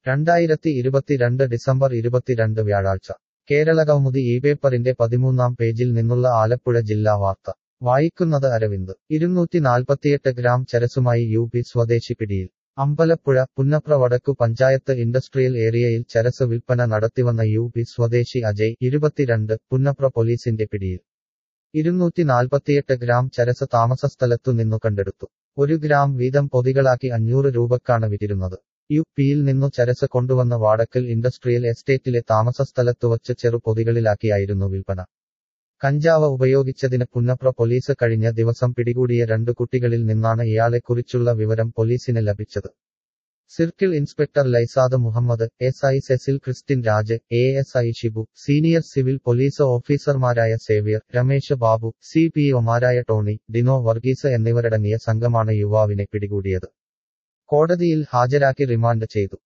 രണ്ടായിരത്തി ഇരുപത്തിരണ്ട് ഡിസംബർ ഇരുപത്തിരണ്ട് വ്യാഴാഴ്ച കേരള കൗമുദി ഈ പേപ്പറിന്റെ പതിമൂന്നാം പേജിൽ നിന്നുള്ള ആലപ്പുഴ ജില്ലാ വാർത്ത വായിക്കുന്നത് അരവിന്ദ് ഇരുന്നൂറ്റി നാൽപ്പത്തിയെട്ട് ഗ്രാം ചരസുമായി യു പി സ്വദേശി പിടിയിൽ അമ്പലപ്പുഴ പുന്നപ്ര വടക്കു പഞ്ചായത്ത് ഇൻഡസ്ട്രിയൽ ഏരിയയിൽ ചരസ് വിൽപ്പന നടത്തിവന്ന യു പി സ്വദേശി അജയ് ഇരുപത്തിരണ്ട് പുന്നപ്ര പോലീസിന്റെ പിടിയിൽ ഇരുന്നൂറ്റി നാൽപ്പത്തിയെട്ട് ഗ്രാം ചരസ് താമസസ്ഥലത്തു നിന്നു കണ്ടെടുത്തു ഒരു ഗ്രാം വീതം പൊതികളാക്കി അഞ്ഞൂറ് രൂപക്കാണ് വിറ്റിരുന്നത് യു പിയിൽ നിന്നു ചരസ് കൊണ്ടുവന്ന വാടക്കൽ ഇൻഡസ്ട്രിയൽ എസ്റ്റേറ്റിലെ താമസസ്ഥലത്തു വച്ച് ചെറു പൊതികളിലാക്കിയായിരുന്നു വിൽപ്പന കഞ്ചാവ് ഉപയോഗിച്ചതിന് പുന്നപ്ര പോലീസ് കഴിഞ്ഞ ദിവസം പിടികൂടിയ രണ്ടു കുട്ടികളിൽ നിന്നാണ് ഇയാളെക്കുറിച്ചുള്ള വിവരം പോലീസിന് ലഭിച്ചത് circle inspector Laisad Muhammad S I Cecil Christine Raj A S I Shibu senior civil police ഓഫീസർമാരായ Xavier Ramesh Babu C P ഒമാരായ ടോണി ഡിനോ വർഗീസ് എന്നിവരടങ്ങിയ സംഘമാണ് യുവാവിനെ പിടികൂടിയത് കോടതിയിൽ ഹാജരാക്കി റിമാൻഡ് ചെയ്തു